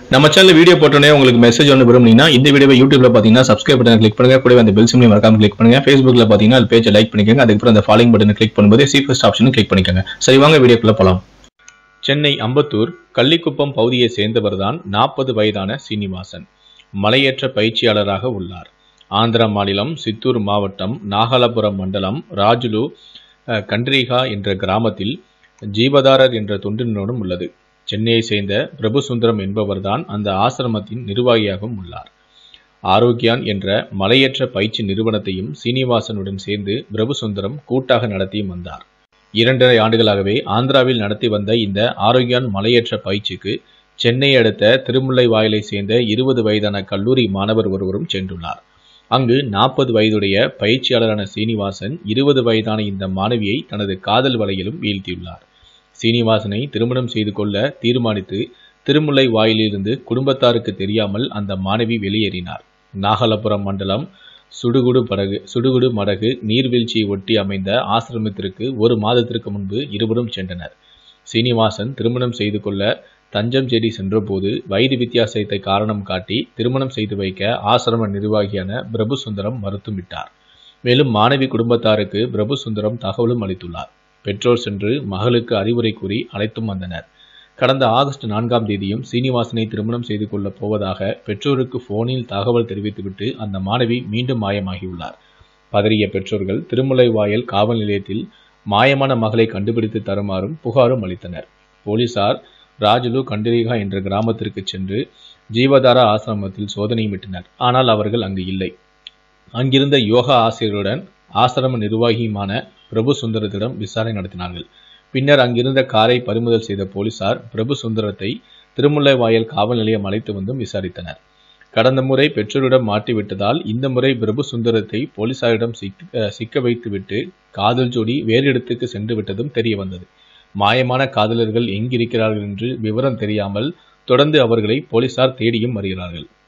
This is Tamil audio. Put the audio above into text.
நம்ம சேனல் வீடியோ போட்டோன்னே உங்களுக்கு மெசேஜ் ஒன்று விரும்புனீங்கன்னா இந்த வீடியோவை யூடியூப்ல பார்த்தீங்கன்னா சப்ஸ்கிரைப் பட்டன் கிளிக் பண்ணுங்க கூடவே அந்த பெல் சிம்லையும் மறக்காம கிளிக் பண்ணுங்க ஃபேஸ்புக்ல பார்த்தீங்கன்னா அது பேஜை லைக் பண்ணிக்கோங்க அதுக்கப்புறம் அந்த ஃபாலோயிங் பட்டனை கிளிக் பண்ணும்போது சி ஃபர்ஸ்ட் ஆப்ஷனும் கிளிக் பண்ணிக்கோங்க சரி வாங்க வீடியோக்குள்ள போலாம் சென்னை அம்பத்தூர் கள்ளிக்குப்பம் பகுதியை சேர்ந்தவர்தான் நாற்பது வயதான சீனிவாசன் மலையேற்ற பயிற்சியாளராக உள்ளார் ஆந்திரா மாநிலம் சித்தூர் மாவட்டம் நாகலாபுரம் மண்டலம் ராஜுலு அஹ், கண்ட்ரிகா என்ற கிராமத்தில் ஜீவதாரர் என்ற தொண்டு நிறுவனம் உள்ளது சென்னையை சேர்ந்த பிரபுசுந்தரம் என்பவர்தான் அந்த ஆசிரமத்தின் நிர்வாகியாகவும் உள்ளார் ஆரோக்கியான் என்ற மலையேற்ற பயிற்சி நிறுவனத்தையும் சீனிவாசனுடன் சேர்ந்து பிரபுசுந்தரம் கூட்டாக நடத்தியும் வந்தார் இரண்டரை ஆண்டுகளாகவே ஆந்திராவில் நடத்தி வந்த இந்த ஆரோக்கியான் மலையேற்ற பயிற்சிக்கு சென்னை அடுத்த திருமுல்லை வாயிலை சேர்ந்த இருபது வயதான கல்லூரி மாணவர் ஒருவரும் சென்றுள்ளார் அங்கு நாற்பது வயதுடைய பயிற்சியாளரான சீனிவாசன் இருபது வயதான இந்த மாணவியை தனது காதல் வலையிலும் வீழ்த்தியுள்ளார் சீனிவாசனை திருமணம் செய்து கொள்ள தீர்மானித்து திருமுல்லை வாயிலிருந்து குடும்பத்தாருக்கு தெரியாமல் அந்த மாணவி வெளியேறினார் நாகலாபுரம் மண்டலம் சுடுகுடு படகு சுடுகுடு மடகு நீர்வீழ்ச்சியை ஒட்டி அமைந்த ஆசிரமத்திற்கு ஒரு மாதத்திற்கு முன்பு இருவரும் சென்றனர் சீனிவாசன் திருமணம் செய்து கொள்ள தஞ்சம் தேடி சென்றபோது வயது வித்தியாசத்தை காரணம் காட்டி திருமணம் செய்து வைக்க ஆசிரம நிர்வாகியான பிரபுசுந்தரம் மறுத்தும் விட்டார் மேலும் மாணவி குடும்பத்தாருக்கு பிரபுசுந்தரம் தகவலும் அளித்துள்ளார் பெற்றோர் சென்று மகளுக்கு அறிவுரை கூறி அழைத்தும் வந்தனர் கடந்த ஆகஸ்ட் நான்காம் தேதியும் சீனிவாசனை திருமணம் செய்து கொள்ளப் போவதாக பெற்றோருக்கு போனில் தகவல் தெரிவித்துவிட்டு அந்த மாணவி மீண்டும் மாயமாகியுள்ளார் பதறிய பெற்றோர்கள் திருமுலை வாயல் காவல் நிலையத்தில் மாயமான மகளை கண்டுபிடித்து தருமாறும் புகாரும் அளித்தனர் போலீசார் ராஜுலு கண்டிரிகா என்ற கிராமத்திற்கு சென்று ஜீவதாரா ஆசிரமத்தில் சோதனையிட்டனர் ஆனால் அவர்கள் அங்கு இல்லை அங்கிருந்த யோகா ஆசிரியருடன் ஆசிரம நிர்வாகியுமான பிரபு சுந்தரத்திடம் விசாரணை நடத்தினார்கள் பின்னர் அங்கிருந்த காரை பறிமுதல் செய்த போலீசார் பிரபு சுந்தரத்தை திருமுல்லைவாயல் காவல் நிலையம் அழைத்து வந்தும் விசாரித்தனர் கடந்த முறை பெற்றோரிடம் மாட்டிவிட்டதால் இந்த முறை பிரபு சுந்தரத்தை போலீசாரிடம் சிக்க அஹ் சிக்க வைத்துவிட்டு காதல் ஜோடி வேறு இடத்துக்கு சென்று விட்டதும் தெரிய வந்தது மாயமான காதலர்கள் எங்கிருக்கிறார்கள் என்று விவரம் தெரியாமல் தொடர்ந்து அவர்களை போலீசார் தேடியும் வருகிறார்கள்